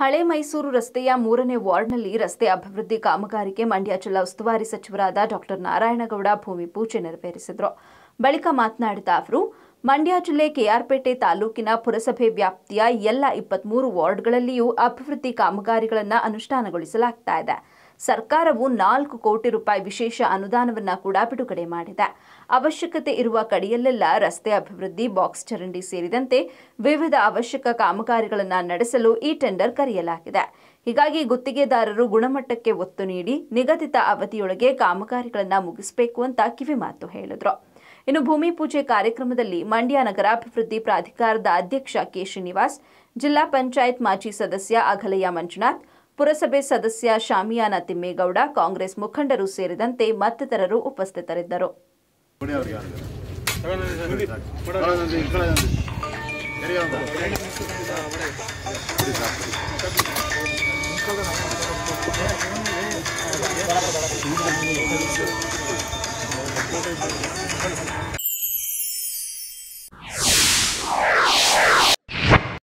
ಹಳೆ ಮೈಸೂರು ರಸ್ತೆಯ ಮೂರನೇ ವಾರ್ಡ್ನಲ್ಲಿ ರಸ್ತೆ ಅಭಿವೃದ್ಧಿ ಕಾಮಗಾರಿಗೆ ಮಂಡ್ಯ ಜಿಲ್ಲಾ ಉಸ್ತುವಾರಿ ಸಚಿವರಾದ ಡಾಕ್ಟರ್ ನಾರಾಯಣಗೌಡ ಭೂಮಿ ಪೂಜೆ ನೆರವೇರಿಸಿದರು ಬಳಿಕ ಮಾತನಾಡಿದ ಅವರು ಮಂಡ್ಯ ಜಿಲ್ಲೆ ಕೆಆರ್ಪೇಟೆ ತಾಲೂಕಿನ ಪುರಸಭೆ ವ್ಯಾಪ್ತಿಯ ಎಲ್ಲ ಇಪ್ಪತ್ಮೂರು ವಾರ್ಡ್ಗಳಲ್ಲಿಯೂ ಅಭಿವೃದ್ಧಿ ಕಾಮಗಾರಿಗಳನ್ನು ಅನುಷ್ಠಾನಗೊಳಿಸಲಾಗ್ತಾ ಇದೆ ಸರ್ಕಾರವು ನಾಲ್ಕು ಕೋಟಿ ರೂಪಾಯಿ ವಿಶೇಷ ಅನುದಾನವನ್ನ ಕೂಡ ಬಿಡುಗಡೆ ಮಾಡಿದೆ ಅವಶ್ಯಕತೆ ಇರುವ ಕಡೆಯಲ್ಲೆಲ್ಲ ರಸ್ತೆ ಅಭಿವೃದ್ಧಿ ಬಾಕ್ಸ್ ಚರಂಡಿ ಸೇರಿದಂತೆ ವಿವಿಧ ಅವಶ್ಯಕ ಕಾಮಗಾರಿಗಳನ್ನು ನಡೆಸಲು ಈ ಟೆಂಡರ್ ಕರೆಯಲಾಗಿದೆ ಹೀಗಾಗಿ ಗುತ್ತಿಗೆದಾರರು ಗುಣಮಟ್ಟಕ್ಕೆ ಒತ್ತು ನೀಡಿ ನಿಗದಿತ ಅವಧಿಯೊಳಗೆ ಕಾಮಗಾರಿಗಳನ್ನು ಮುಗಿಸಬೇಕು ಅಂತ ಕಿವಿಮಾತು ಹೇಳಿದ್ರು ಇನ್ನು ಭೂಮಿ ಪೂಜೆ ಕಾರ್ಯಕ್ರಮದಲ್ಲಿ ಮಂಡ್ಯ ನಗರಾಭಿವೃದ್ಧಿ ಪ್ರಾಧಿಕಾರದ ಅಧ್ಯಕ್ಷ ಕೆ ಶ್ರೀನಿವಾಸ್ ಜಿಲ್ಲಾ ಪಂಚಾಯತ್ ಮಾಜಿ ಸದಸ್ಯ ಅಘಲಯ್ಯ ಮಂಜುನಾಥ್ ಪುರಸಭೆ ಸದಸ್ಯ ಶಾಮಿಯಾನ ತಿಮ್ಮೇಗೌಡ ಕಾಂಗ್ರೆಸ್ ಮುಖಂಡರು ಸೇರಿದಂತೆ ಮತ್ತಿತರರು ಉಪಸ್ಥಿತರಿದ್ದರು ಕೊಡಿ ಅವ್ರಿಗೆ ಯಾರಿಗಾರು. ಕೊಡೋದಂತೆ, ಈ ಕಡೆ ಒಂದು. ಸರಿ ಒಂದು. ಕೊಡಿ ಸಾಕು.